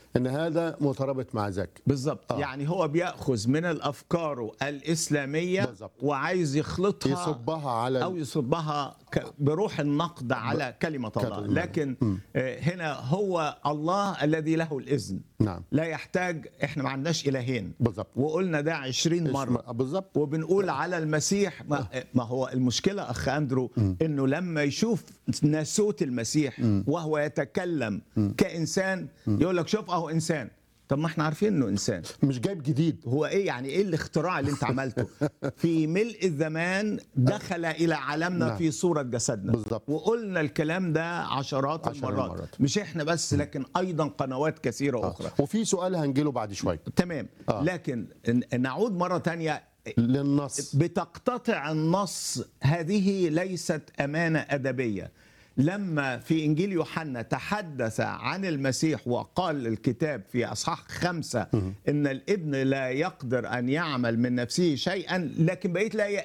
ان هذا مترابط مع ذاك بالظبط آه. يعني هو بياخذ من الافكار الاسلاميه بالظبط. وعايز يخلطها يصبها على او يصبها ك- بروح النقد على كلمه الله كلمة. لكن آه، هنا هو الله الذي له الاذن نعم لا يحتاج احنا ما عندناش الهين بالظبط وقلنا ده 20 مره اسم- بالظبط وبنقول على المسيح ما, ما هو المشكله اخ اندرو انه لما يشوف ناسوت المسيح وهو يتكلم كانسان يقول لك شوف اهو انسان طب ما احنا عارفين انه انسان مش جايب جديد هو ايه يعني ايه الاختراع اللي انت عملته في ملء الزمان دخل الى عالمنا نعم. في صوره جسدنا بالظبط. وقلنا الكلام ده عشرات عشر المرات مرات. مش احنا بس لكن ايضا قنوات كثيره اخرى وفي سؤال هنجيله بعد شويه تمام آه. لكن ن- نعود مره تانية للنص بتقتطع النص هذه ليست امانه ادبيه لما في انجيل يوحنا تحدث عن المسيح وقال الكتاب في اصحاح خمسه ان الابن لا يقدر ان يعمل من نفسه شيئا لكن بقيت لا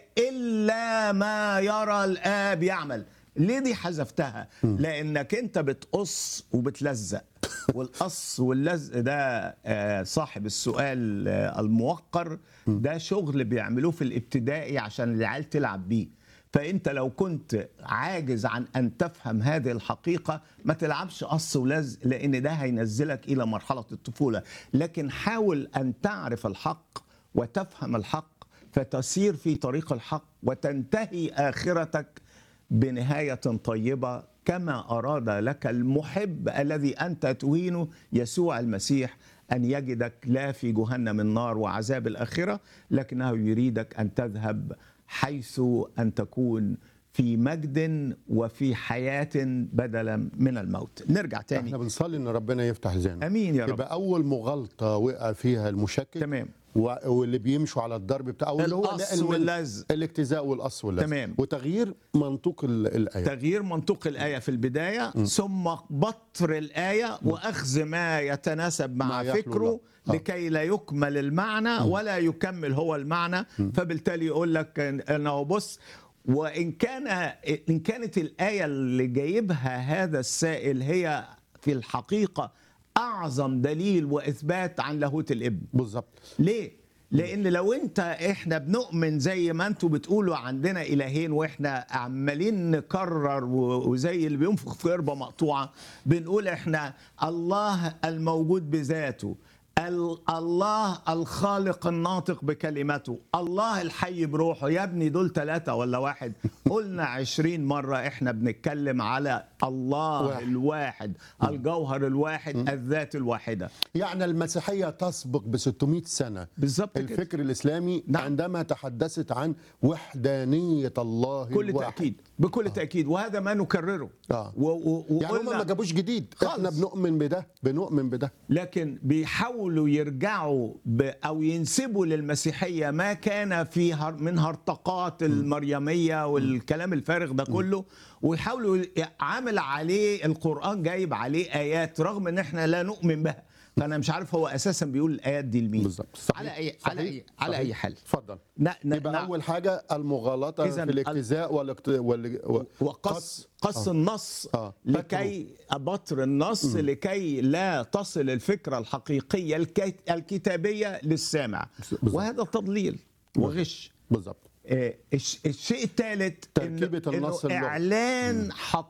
الا ما يرى الاب يعمل ليه دي حذفتها لانك انت بتقص وبتلزق والقص واللزق ده آه، صاحب السؤال آه، الموقر ده شغل بيعملوه في الابتدائي عشان العيال تلعب بيه فانت لو كنت عاجز عن ان تفهم هذه الحقيقه ما تلعبش قص ولزق لان ده هينزلك الى مرحله الطفوله لكن حاول ان تعرف الحق وتفهم الحق فتسير في طريق الحق وتنتهي اخرتك بنهايه طيبه كما اراد لك المحب الذي انت تهينه يسوع المسيح ان يجدك لا في جهنم النار وعذاب الاخره لكنه يريدك ان تذهب حيث ان تكون في مجد وفي حياه بدلا من الموت نرجع احنا تاني بنصلي ان ربنا يفتح ذهنه امين يا رب يبقى اول مغالطه وقع فيها المشكك تمام و- واللي بيمشوا على الضرب بتاعه اللي هو القص نقل من واللزق. الاجتزاء والقص واللزق تمام. وتغيير منطوق ال- الايه تغيير منطوق الآية في البداية ثم بطر الآية وأخذ ما يتناسب مع ما يخلو فكره له. آه. لكي لا يكمل المعنى ولا يكمل هو المعنى فبالتالي يقول لك أنه بص وإن كان إن كانت الآية اللي جايبها هذا السائل هي في الحقيقة أعظم دليل وإثبات عن لاهوت الابن بالظبط ليه؟ لان لو انت احنا بنؤمن زي ما انتوا بتقولوا عندنا الهين واحنا عمالين نكرر و- وزي اللي بينفخ في قربه مقطوعه بنقول احنا الله الموجود بذاته ال- الله الخالق الناطق بكلمته الله الحي بروحه يا ابني دول ثلاثة ولا واحد قلنا عشرين مرة احنا بنتكلم على الله واحد. الواحد الجوهر الواحد الذات الواحدة يعني المسيحيه تسبق ب 600 سنه بالظبط كده الفكر الاسلامي نعم. عندما تحدثت عن وحدانيه الله بكل الواحد. تأكيد بكل تأكيد وهذا ما نكرره آه. و و يعني هم ما وقلنا جابوش جديد احنا خالص. بنؤمن بده بنؤمن بده لكن بيحاولوا يرجعوا ب أو ينسبوا للمسيحية ما كان في هر من هرطقات المريمية والكلام الفارغ ده كله ويحاولوا ي- عامل عليه القرآن جايب عليه آيات رغم ان احنا لا نؤمن بها فأنا مش عارف هو أساسا بيقول الآيات دي لمين بالظبط صحيح. على أي صحيح. على أي على صحيح. أي حال اتفضل ن- ن- يبقى نعم. اول حاجه المغالطه في إذن الاجتزاء والاقت... وال... و- وقص قص آه. النص آه. لكي بطر النص لكي لا تصل الفكره الحقيقيه الك- الكتابيه للسامع بالظبط. وهذا تضليل وغش بالظبط آه، الش- الشيء الثالث تركيبة النص اللغوي. اعلان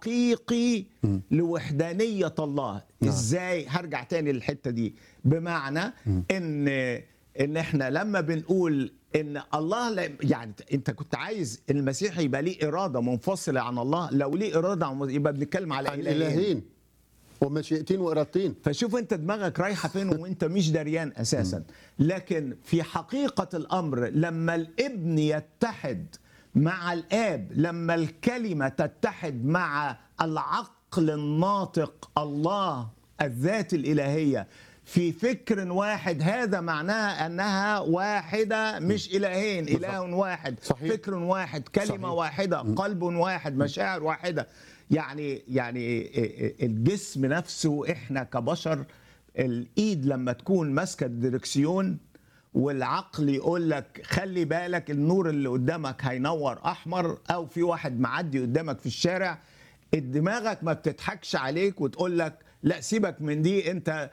حقيقي لوحدانيه الله نعم. ازاي هرجع تاني للحته دي بمعنى ان ان احنا لما بنقول ان الله لا يعني انت كنت عايز المسيح يبقى ليه اراده منفصله عن الله لو ليه اراده عن- يبقى بنتكلم على عن الهين الهين ومشيئتين وارادتين فشوف انت دماغك رايحه فين وانت مش دريان اساسا لكن في حقيقه الامر لما الابن يتحد مع الاب لما الكلمه تتحد مع العقل الناطق الله الذات الالهيه في فكر واحد هذا معناه انها واحده مش الهين اله واحد صحيح. فكر واحد كلمه صحيح. واحده قلب واحد مشاعر واحده يعني يعني الجسم نفسه احنا كبشر الايد لما تكون ماسكه الدركسيون والعقل يقول لك خلي بالك النور اللي قدامك هينور احمر او في واحد معدي قدامك في الشارع دماغك ما بتضحكش عليك وتقول لك لا سيبك من دي انت